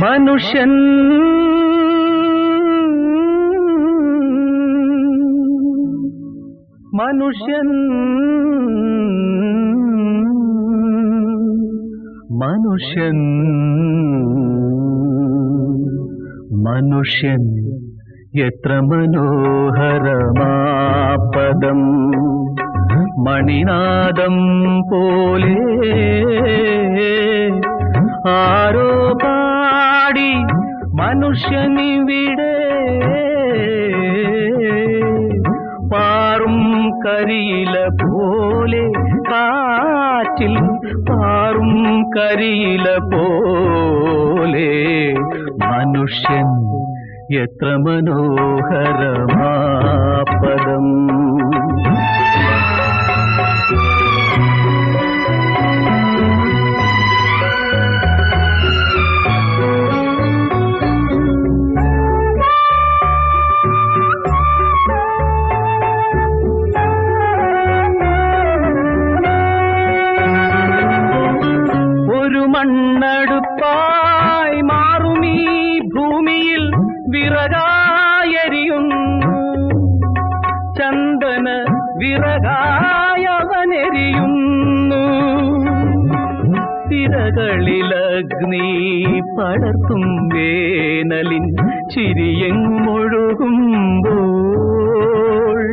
മനുഷ്യൻ മനുഷ്യൻ മനുഷ്യൻ മനുഷ്യൻ എത്ര മനോഹരമാപദം മണിനാദം പോലെ ആരോ പാടി മനുഷ്യനിവിടെ പാറും കരിയില പോലെ കാറ്റിൽ പാറും കരിയില പോലെ മനുഷ്യൻ എത്ര മനോഹരമാപദം ഒരു മണ്ണടുപ്പായി മാറുമീ ഭൂമിയിൽ വിറകായെരിയുന്നു ചന്ദന വിറകായവനെരിയുന്നു തിരകളിലഗ്നി പടർത്തും വേനലിൻ ചിരിയെങ്ങൊഴുകുമ്പോൾ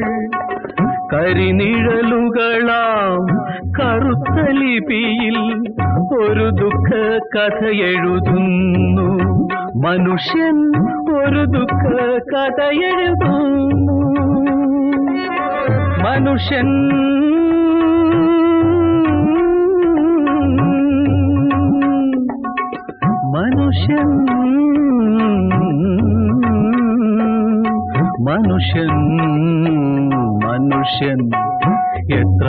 കരിനിഴലുകളാം കറുത്ത ലിപിയിൽ ഒരു ദുഃഖ കഥ എഴുതുന്നു മനുഷ്യൻ ഒരു ദുഃഖ കഥ എഴുതുന്നു മനുഷ്യൻ മനുഷ്യൻ മനുഷ്യൻ മനുഷ്യൻ എത്ര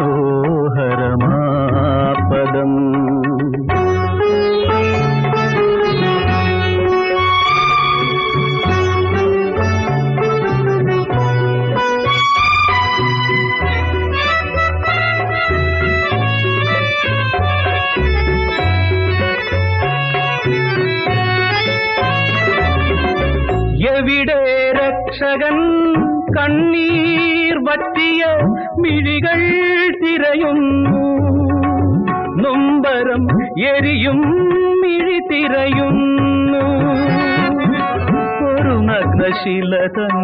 മനോഹരമാപദം എവിടെ രക്ഷകൻ കണ്ണീർ വറ്റിയ മിഴികൾ തിരയുന്നു നൊമ്പരം എരിയും മിഴി തിരയുന്നു ഒരു നഗ്നശില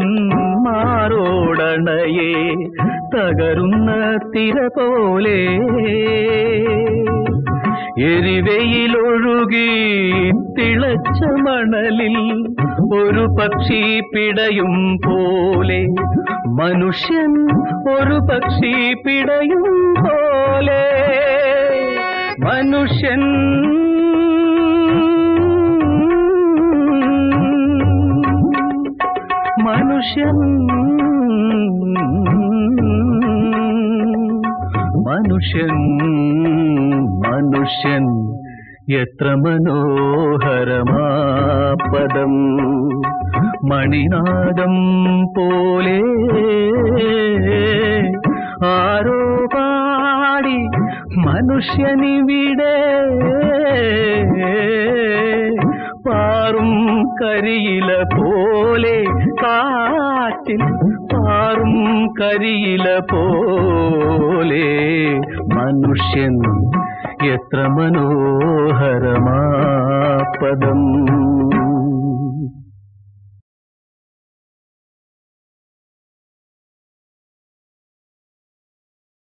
തന്മാരോടണയെ തകരുന്ന തിര പോലെ എരിവയിലൊഴുകി തിളച്ച മണലിൽ ഒരു പക്ഷി പിടയും പോലെ മനുഷ്യൻ ഒരു പക്ഷി പിടയും പോലെ മനുഷ്യൻ മനുഷ്യൻ മനുഷ്യൻ മനുഷ്യൻ എത്ര മനോഹരമാപദം മണിനാദം പോലെ ആരോ പാടി മനുഷ്യനിവിടെ പാറും കരിയില പോലെ കാറ്റിൽ പാറും കരിയില പോലെ മനുഷ്യൻ എത്ര മനോഹരമാപദം